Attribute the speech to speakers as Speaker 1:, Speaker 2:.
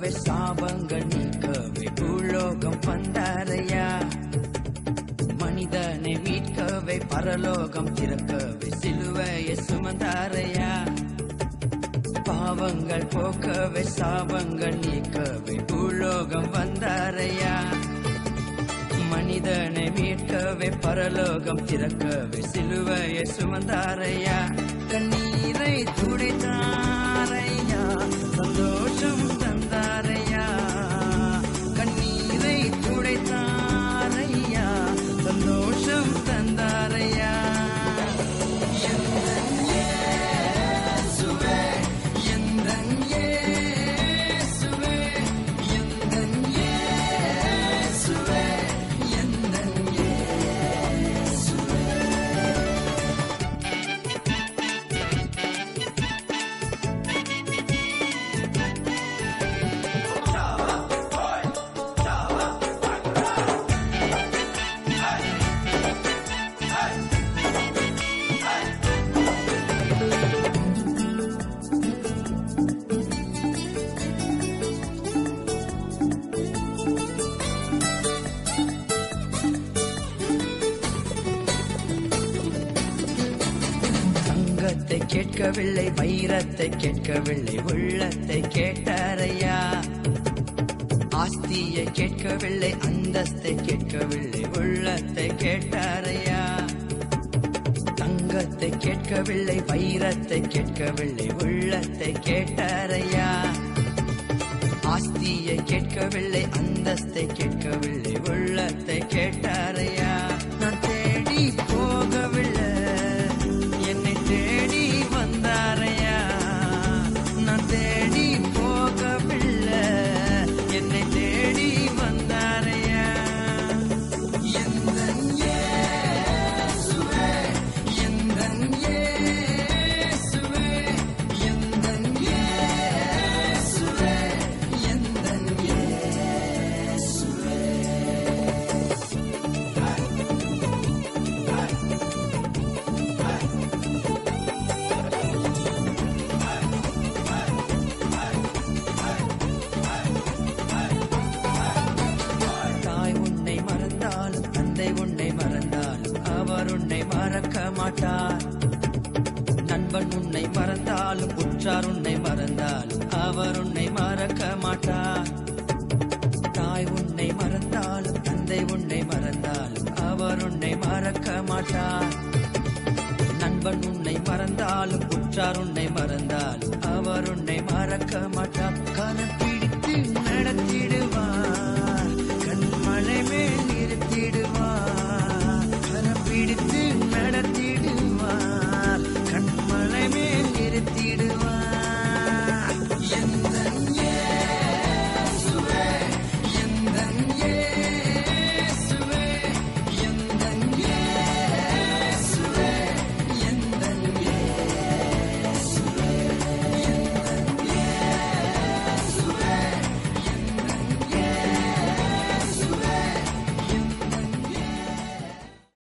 Speaker 1: போக்கவே சாபங்கள் நீக்கவே பூலோகம் வந்தாரையா மனிதனை மீட்கவே பரலோகம் திறக்கவே சிலுவையை சுமந்தாரையா பாவங்கள் போக்கவே சாபங்கள் நீக்கவே பூலோகம் வந்தாரையா மனிதனை மீட்கவே பரலோகம் திறக்கவே சிலுவையை சுமந்தாரையா கண்ணீரை துடைத்தாரையா சந்தோஷம் தந்தாரையா கண்ணீரை துடைத்தாரையா சந்தோஷம் தந்தாரையா எந்தன் இயேசுவே, எந்தன் இயேசுவே, எந்தன் இயேசுவே, எந்தன் இயேசுவே. தங்கத்தை கேட்கவில்லை வைரத்தை கேட்கவில்லை உள்ளத்தை கேட்டாரையா ஆஸ்தியை கேட்கவில்லை அந்தஸ்தை கேட்கவில்லை உள்ளத்தை கேட்டாரையா தங்கத்தை கேட்கவில்லை வைரத்தை கேட்கவில்லை உள்ளத்தை கேட்டாரையா ஆஸ்தியை கேட்கவில்லை அந்தஸ்தை கேட்கவில்லை உள்ளத்தை கேட்டாரையா நான் தேடி போகவில்லை என்னை தேடி வந்தாரையா நான் தேடி போகவில்லை என்னை தேடி வந்தாரையா எந்தன் இயேசுவே, எந்தன் இயேசுவே, எந்தன் இயேசுவே, எந்தன் இயேசுவே. தாய் உன்னை மறந்தாலும் தந்தை உன்னை மறந்தாலும் அவர் உன்னை மறக்க மாட்டார் நண்பன் உன்னை மறந்தாலும் உற்றார் உன்னை மறந்தாலும் அவர் உன்னை மறக்க மாட்டார் தாய் உன்னை மறந்தாலும் தந்தை உன்னை மறந்தாலும் அவர் உன்னை மறக்க மாட்டார் நண்பன் உன்னை மறந்தாலும் உற்றார் உன்னை மறந்தாலும் அவர் உன்னை மறக்க மாட்டார் கனத்த